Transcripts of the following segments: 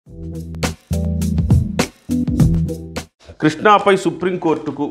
కృష్ణాపై సుప్రీంకోర్టుకు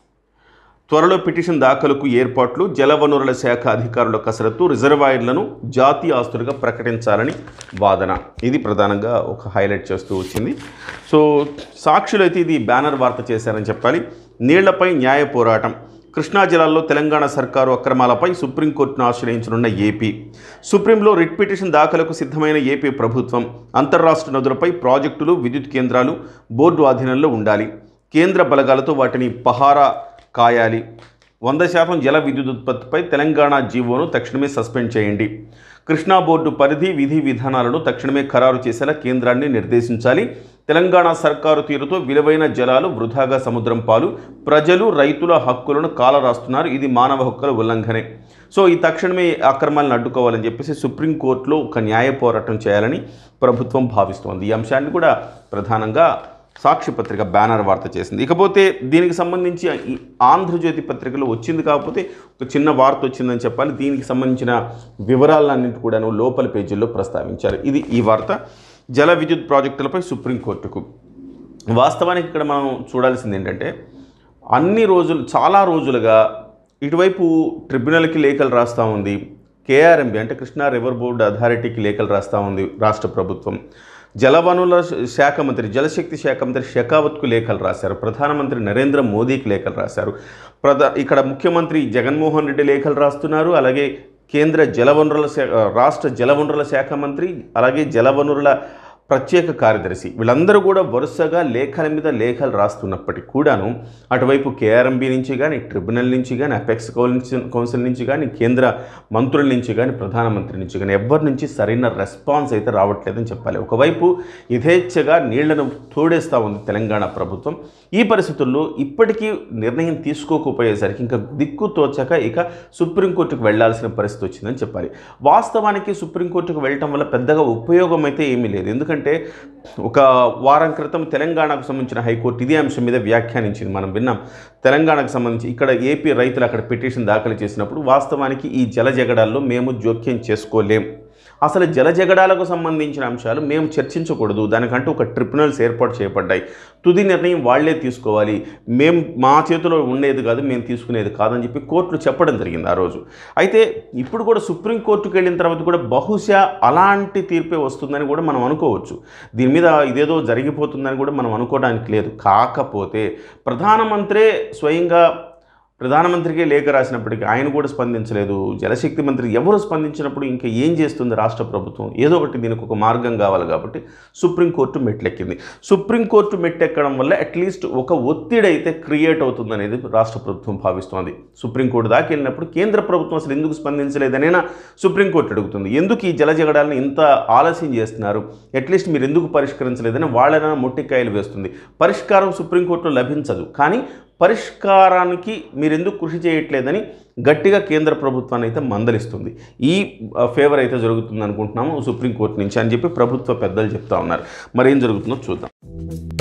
త్వరలో పిటిషన్ దాఖలుకు ఏర్పాట్లు జలవనరుల శాఖ అధికారుల కసరత్తు రిజర్వాయర్లను జాతీయ ఆస్తులుగా ప్రకటించాలని వాదన ఇది ప్రధానంగా ఒక హైలైట్ చేస్తూ వచ్చింది సో సాక్షులు అయితే ఇది బ్యానర్ వార్త చేశారని చెప్పాలి నీళ్లపై న్యాయ పోరాటం కృష్ణా జిల్లాలో తెలంగాణ సర్కారు అక్రమాలపై సుప్రీంకోర్టును ఆశ్రయించనున్న ఏపీ సుప్రీంలో రిట్ పిటిషన్ దాఖలకు సిద్ధమైన ఏపీ ప్రభుత్వం అంతర్రాష్ట్ర నదులపై ప్రాజెక్టులు విద్యుత్ కేంద్రాలు బోర్డు ఆధీనంలో ఉండాలి కేంద్ర బలగాలతో వాటిని పహారా కాయాలి వంద శాతం జల విద్యుత్ ఉత్పత్తిపై తెలంగాణ జీవోను తక్షణమే సస్పెండ్ చేయండి కృష్ణా బోర్డు పరిధి విధి విధానాలను తక్షణమే ఖరారు చేసేలా కేంద్రాన్ని నిర్దేశించాలి తెలంగాణ సర్కారు తీరుతో విలువైన జలాలు వృధాగా సముద్రం పాలు ప్రజలు రైతుల హక్కులను కాలరాస్తున్నారు ఇది మానవ హక్కుల ఉల్లంఘనే సో ఈ తక్షణమే అక్రమాలను అడ్డుకోవాలని చెప్పేసి సుప్రీంకోర్టులో ఒక న్యాయ పోరాటం చేయాలని ప్రభుత్వం భావిస్తోంది ఈ అంశాన్ని కూడా ప్రధానంగా సాక్షి పత్రిక బ్యానర్ వార్త చేసింది ఇకపోతే దీనికి సంబంధించి ఈ ఆంధ్రజ్యోతి పత్రికలో వచ్చింది కాకపోతే ఒక చిన్న వార్త వచ్చిందని చెప్పాలి దీనికి సంబంధించిన వివరాలన్నింటి కూడాను లోపల పేజీల్లో ప్రస్తావించారు ఇది ఈ వార్త జల విద్యుత్ ప్రాజెక్టులపై సుప్రీంకోర్టుకు వాస్తవానికి ఇక్కడ మనం చూడాల్సింది ఏంటంటే అన్ని రోజులు చాలా రోజులుగా ఇటువైపు ట్రిబ్యునల్కి లేఖలు రాస్తూ ఉంది కేఆర్ఎంబి అంటే కృష్ణా రివర్ బోర్డు అథారిటీకి లేఖలు రాస్తూ ఉంది రాష్ట్ర ప్రభుత్వం జలవనుల శాఖ మంత్రి జలశక్తి శాఖ మంత్రి షెకావత్కు లేఖలు రాశారు ప్రధానమంత్రి నరేంద్ర మోదీకి లేఖలు రాశారు ప్రధా ఇక్కడ ముఖ్యమంత్రి జగన్మోహన్ రెడ్డి లేఖలు రాస్తున్నారు అలాగే కేంద్ర జలవనరుల శాఖ రాష్ట్ర జలవనరుల శాఖ మంత్రి అలాగే జలవనరుల ప్రత్యేక కార్యదర్శి వీళ్ళందరూ కూడా వరుసగా లేఖల మీద లేఖలు రాస్తున్నప్పటికీ కూడాను అటువైపు కేఆర్ఎంబి నుంచి కానీ ట్రిబ్యునల్ నుంచి కానీ అపెక్స్ కౌన్సిల్ కౌన్సిల్ నుంచి కానీ కేంద్ర మంత్రుల నుంచి కానీ ప్రధానమంత్రి నుంచి కానీ ఎవరి నుంచి సరైన రెస్పాన్స్ అయితే రావట్లేదని చెప్పాలి ఒకవైపు యథేచ్ఛగా నీళ్లను తోడేస్తూ ఉంది తెలంగాణ ప్రభుత్వం ఈ పరిస్థితుల్లో ఇప్పటికీ నిర్ణయం తీసుకోకపోయేసరికి ఇంకా దిక్కు తోచక ఇక సుప్రీంకోర్టుకు వెళ్లాల్సిన పరిస్థితి వచ్చిందని చెప్పాలి వాస్తవానికి సుప్రీంకోర్టుకు వెళ్ళటం వల్ల పెద్దగా ఉపయోగం అయితే ఏమీ లేదు ఎందుకంటే ఒక వారం క్రితం తెలంగాణకు సంబంధించిన హైకోర్టు ఇదే అంశం మీద వ్యాఖ్యానించింది మనం విన్నాం తెలంగాణకు సంబంధించి ఇక్కడ ఏపీ రైతులు అక్కడ పిటిషన్ దాఖలు చేసినప్పుడు వాస్తవానికి ఈ జల జగడాల్లో మేము జోక్యం చేసుకోలేం అసలు జల జగడాలకు సంబంధించిన అంశాలు మేము చర్చించకూడదు దానికంటూ ఒక ట్రిబ్యునల్స్ ఏర్పాటు చేయబడ్డాయి తుది నిర్ణయం వాళ్లే తీసుకోవాలి మేము మా చేతిలో ఉండేది కాదు మేము తీసుకునేది కాదని చెప్పి కోర్టులు చెప్పడం జరిగింది ఆ రోజు అయితే ఇప్పుడు కూడా సుప్రీంకోర్టుకు వెళ్ళిన తర్వాత కూడా బహుశా అలాంటి తీర్పే వస్తుందని కూడా మనం అనుకోవచ్చు దీని మీద ఇదేదో జరిగిపోతుందని కూడా మనం అనుకోవడానికి లేదు కాకపోతే ప్రధానమంత్రే స్వయంగా ప్రధానమంత్రికి లేఖ రాసినప్పటికీ ఆయన కూడా స్పందించలేదు జలశక్తి మంత్రి ఎవరు స్పందించినప్పుడు ఇంకా ఏం చేస్తుంది రాష్ట్ర ప్రభుత్వం ఏదో ఒకటి దీనికి ఒక మార్గం కావాలి కాబట్టి సుప్రీంకోర్టు మెట్లెక్కింది సుప్రీంకోర్టు మెట్టెక్కడం వల్ల అట్లీస్ట్ ఒక ఒత్తిడి అయితే క్రియేట్ అవుతుందనేది రాష్ట్ర ప్రభుత్వం భావిస్తోంది సుప్రీంకోర్టు దాకా వెళ్ళినప్పుడు కేంద్ర ప్రభుత్వం అసలు ఎందుకు స్పందించలేదనైనా సుప్రీంకోర్టు అడుగుతుంది ఎందుకు ఈ జల జగడాలను ఇంత ఆలస్యం చేస్తున్నారు అట్లీస్ట్ మీరు ఎందుకు పరిష్కరించలేదని వాళ్ళైనా మొట్టికాయలు వేస్తుంది పరిష్కారం సుప్రీంకోర్టులో లభించదు కానీ పరిష్కారానికి మీరు ఎందుకు కృషి చేయట్లేదని గట్టిగా కేంద్ర ప్రభుత్వాన్ని అయితే మందలిస్తుంది ఈ ఫేవర్ అయితే జరుగుతుంది అనుకుంటున్నాము సుప్రీంకోర్టు నుంచి అని చెప్పి ప్రభుత్వ పెద్దలు చెప్తా ఉన్నారు మరి ఏం జరుగుతుందో చూద్దాం